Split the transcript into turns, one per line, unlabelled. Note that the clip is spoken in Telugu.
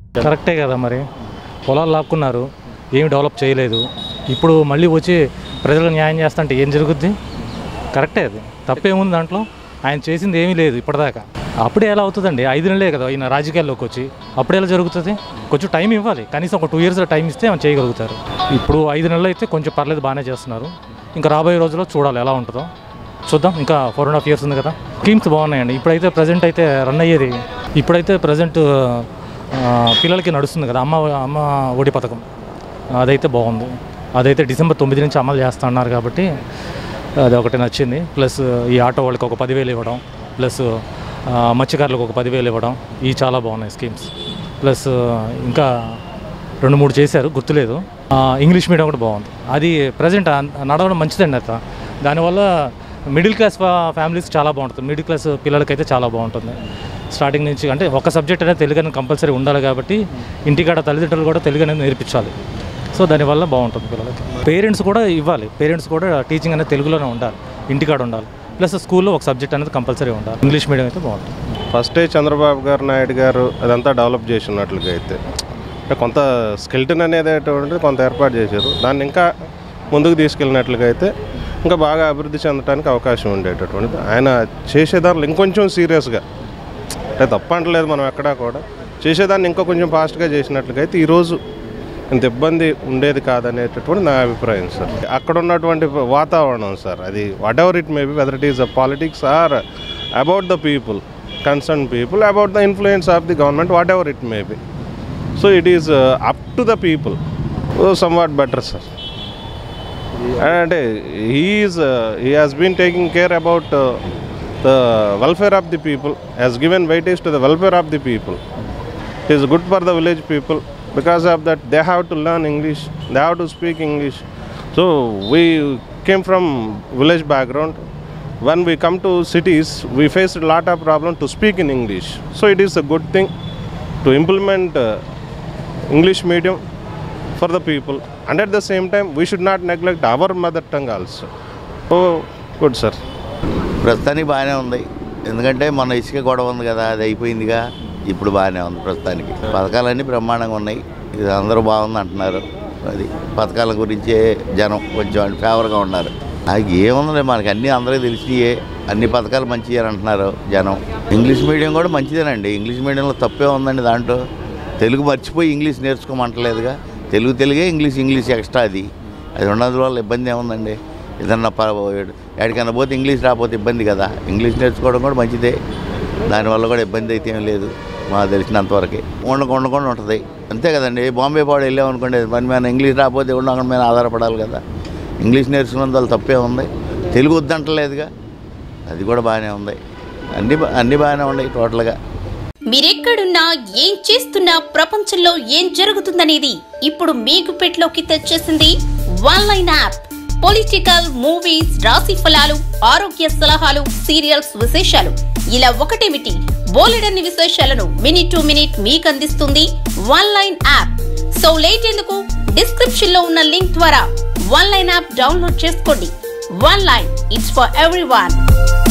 కరెక్టే కదా మరి పొలాలు లాక్కున్నారు ఏమి డెవలప్ చేయలేదు ఇప్పుడు మళ్ళీ వచ్చి ప్రజలకు న్యాయం చేస్తా అంటే ఏం జరుగుద్ది కరెక్టే అది తప్పేముంది దాంట్లో ఆయన చేసింది ఏమీ లేదు ఇప్పటిదాకా అప్పుడే ఎలా అవుతుందండి ఐదు నెలలే కదా ఈయన రాజకీయాల్లోకి వచ్చి అప్పుడు ఎలా జరుగుతుంది కొంచెం టైం ఇవ్వాలి కనీసం ఒక టూ ఇయర్స్ టైం ఇస్తే మనం చేయగలుగుతారు ఇప్పుడు ఐదు నెలలు అయితే కొంచెం పర్లేదు బాగానే చేస్తున్నారు ఇంకా రాబోయే రోజుల్లో చూడాలి ఎలా ఉంటుందో చూద్దాం ఇంకా ఫోర్ అండ్ హాఫ్ ఇయర్స్ ఉంది కదా స్కీమ్స్ బాగున్నాయండి ఇప్పుడైతే ప్రజెంట్ అయితే రన్ అయ్యేది ఇప్పుడైతే ప్రజెంట్ పిల్లలకి నడుస్తుంది కదా అమ్మ అమ్మ ఒడి పథకం అదైతే బాగుంది అదైతే డిసెంబర్ తొమ్మిది నుంచి అమలు చేస్తా అన్నారు కాబట్టి అది ఒకటి నచ్చింది ప్లస్ ఈ ఆటో వాళ్ళకి ఒక పదివేలు ఇవ్వడం ప్లస్ ఆ, మత్స్యకారులకు ఒక పదివేలు ఇవ్వడం ఇవి చాలా బాగున్నాయి స్కీమ్స్ ప్లస్ ఇంకా రెండు మూడు చేశారు గుర్తులేదు ఆ, ఇంగ్లీష్ మీడియం కూడా బాగుంది అది ప్రజెంట్ నడవడం మంచిదండి అత దానివల్ల మిడిల్ క్లాస్ ఫా- ఫ్యామిలీస్ చాలా బాగుంటుంది మిడిల్ క్లాస్ పిల్లలకైతే చాలా బాగుంటుంది స్టార్టింగ్ నుంచి అంటే ఒక సబ్జెక్ట్ అనేది తెలుగు అనేది కంపల్సరీ ఉండాలి కాబట్టి ఇంటికాడ తల్లిదండ్రులు కూడా తెలుగు అనేది నేర్పించాలి సో దానివల్ల బాగుంటుంది పిల్లలకి పేరెంట్స్ కూడా ఇవ్వాలి పేరెంట్స్ కూడా టీచింగ్ అనేది తెలుగులోనే ఉండాలి ఇంటికాడ ఉండాలి ప్లస్ స్కూల్లో ఒక సబ్జెక్ట్ అనేది కంపల్సరీ ఉండాలి ఇంగ్లీష్ మీడియం అయితే బాగుంటుంది
ఫస్టే చంద్రబాబు గారు నాయుడు గారు అదంతా డెవలప్ చేసి ఉన్నట్లుగా అయితే అంటే కొంత స్కెల్టన్ అనేది అటువంటిది కొంత ఏర్పాటు చేశారు దాన్ని ఇంకా ముందుకు తీసుకెళ్ళినట్లుగా అయితే ఇంకా బాగా అభివృద్ధి చెందడానికి అవకాశం ఉండేటటువంటిది ఆయన చేసేదాన్ని ఇంకొంచెం సీరియస్గా అంటే తప్ప అంటలేదు మనం ఎక్కడా కూడా చేసేదాన్ని ఇంకా కొంచెం ఫాస్ట్గా చేసినట్లుగా అయితే ఈరోజు ఇంత ఇబ్బంది ఉండేది కాదనేటటువంటి నా అభిప్రాయం సార్ అక్కడ ఉన్నటువంటి వాతావరణం సార్ అది whatever it may be whether it is a politics or about the people concern people about the influence of the government whatever it may be so it is up to the people somewhat better sir అంటే he is he has been taking care about the welfare of the people has given weightage to the welfare of the people it is good for the village people because of that they have to learn English they have to speak English so we came from village background when we come to cities we face a lot of problem to speak in english so it is a good thing to implement uh, english medium for the people and at the same time we should not neglect our mother tongue also oh good sir
ప్రస్తుతానికి బాగానే ఉంది ఎందుకంటే మన ఇసుక గొడవ ఉంది కదా అది అయిపోయిందిగా ఇప్పుడు బాగానే ఉంది ప్రస్తుతానికి పథకాలన్నీ బ్రహ్మాండంగా ఉన్నాయి ఇది అందరూ బాగుంది అంటున్నారు అది పథకాల గురించే జనం కొంచెం ఫేవర్గా ఉన్నారు నాకు ఏముంది మనకి అన్నీ అందరికీ తెలిసియే అన్ని పథకాలు మంచివి అని అంటున్నారు జనం ఇంగ్లీష్ మీడియం కూడా మంచిదేనండి ఇంగ్లీష్ మీడియంలో తప్పే ఉందండి దాంట్లో తెలుగు మర్చిపోయి ఇంగ్లీష్ నేర్చుకోమంటలేదుగా తెలుగు తెలుగే ఇంగ్లీష్ ఇంగ్లీష్ ఎక్స్ట్రా అది అది ఉన్నందు వల్ల ఇబ్బంది ఏముందండి ఏదన్నా ప ఎక్కడికైనా పోతే ఇంగ్లీష్ రాకపోతే ఇబ్బంది కదా ఇంగ్లీష్ నేర్చుకోవడం కూడా మంచిదే దానివల్ల కూడా ఇబ్బంది అయితే ఏం లేదు మాకు తెలిసినంతవరకు ఉండక ఉండకుండా ఉంటుంది అంతే కదండి బాంబే పాడు వెళ్ళామనుకోండి మన మీద ఇంగ్లీష్ రాకపోతే ఉండకుండా మీద ఆధారపడాలి కదా ఇంగ్లీష్ నేర్చుకున్నందువల్ల తప్పే ఉంది తెలుగు వద్దంటలేదుగా అది కూడా బాగానే ఉంది అన్నీ బా- అన్నీ బాగానే ఉన్నాయి టోటల్గా
మీరెక్కడున్నా ఏం చేస్తున్నా ప్రపంచంలో ఏం జరుగుతుందనేది ఇప్పుడు మీకు పెట్లోకి తెచ్చేసింది one line app political movies రాశి ఫలాలు ఆరోగ్య సలహాలు సీరియల్స్ విశేషాలు ఇలా ఒకటేమిటి బోలెడన్ని విశేషాలను మినిట్ టు మినిట్ మీకు అందిస్తుంది one line app so late ఎందుకు డిస్క్రిప్షన్ లో ఉన్న లింక్ ద్వారా వన్ లైన్ యాప్ డౌన్లోడ్ చేసుకోండి one line it's for every